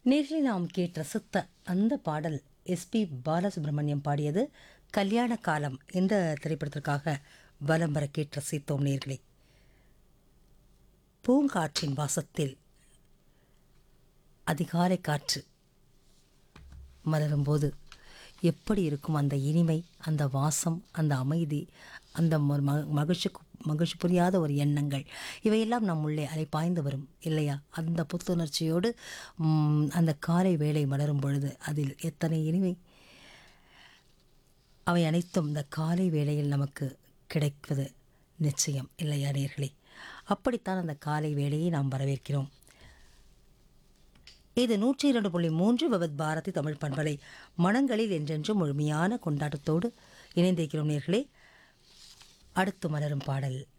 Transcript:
நேரில் நாம் கேட்டு ரசித்த அந்த பாடல் எஸ்பி பாலசுப்ரமணியம் பாடியது கல்யாண காலம் இந்த திரைப்படத்திற்காக வலம் வர கேட்டு ரசித்தோம் நேர்களே பூங்காற்றின் வாசத்தில் அதிகாலை காற்று மலரும்போது எப்படி இருக்கும் அந்த இனிமை அந்த வாசம் அந்த அமைதி அந்த ம- ம- மகிழ்ச்சி மகிழ்ச்சி புரியாத ஒரு எண்ணங்கள் இவையெல்லாம் நம் உள்ளே அலை பாய்ந்து வரும் இல்லையா அந்த புத்துணர்ச்சியோடு ம், அந்த காலை வேளை மலரும் பொழுது அதில் எத்தனை இனிமை அவை அனைத்தும் இந்த காலை வேளையில் நமக்கு கிடைப்பது நிச்சயம் இல்லையா நேர்களே அப்படித்தான் அந்த காலை வேளையை நாம் வரவேற்கிறோம் இது நூற்றி இரண்டு புள்ளி மூன்று விவத் பாரதி தமிழ் பண்பலை மனங்களில் என்றென்றும் முழுமையான கொண்டாட்டத்தோடு இணைந்திருக்கிறோம் நேர்களே அடுத்து மலரும் பாடல்